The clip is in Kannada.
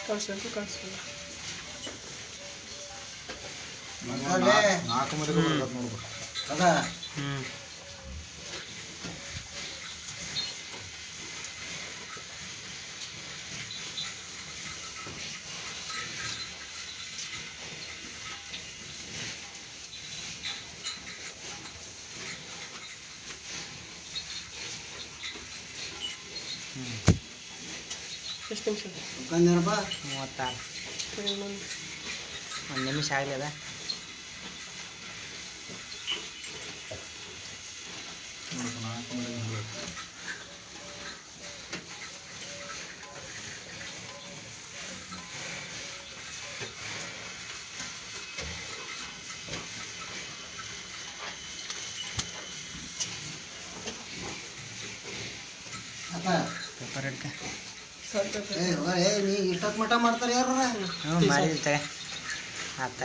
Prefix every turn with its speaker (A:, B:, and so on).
A: ಕಳ್ಸಬೇಕು ಕಳ್ಸಲ್ಲ
B: ನಾಲ್ಕು ಮನೆಗೆ ಬರ್ತದೆ ನೋಡ್ಬೇಕು
C: ಅದ
D: ಹ್ಞೂ
A: ಎಷ್ಟು ನಿಮಿಷ
C: ಮುಖಂದೇನಪ್ಪ
D: ಮೂವತ್ತಾರು
A: ಇನ್ನೊಂದು
D: ಒಂದು ನಿಮಿಷ ಆಗಲಿ ಅದ
B: ನೋಡ್ಬೇಕು ನಾಲ್ಕು ಮನೆಗೆ ನೋಡ್ಬೇಕು
C: ಅಪ್ಪ
D: ಪೇಪರ್ ಹಿಡ್ಕ
A: ಸ್ವಲ್ಪ
C: ಏ ಹೋಗ, ಏ ನೀ ಇಷ್ಟೊತ್ತು ಮಟ ಮಾಡ್ತಾರೆ ಯಾರು
D: ಹ್ಞೂ ಮಾಡಿದ್ವಿ ತಗ ಆತ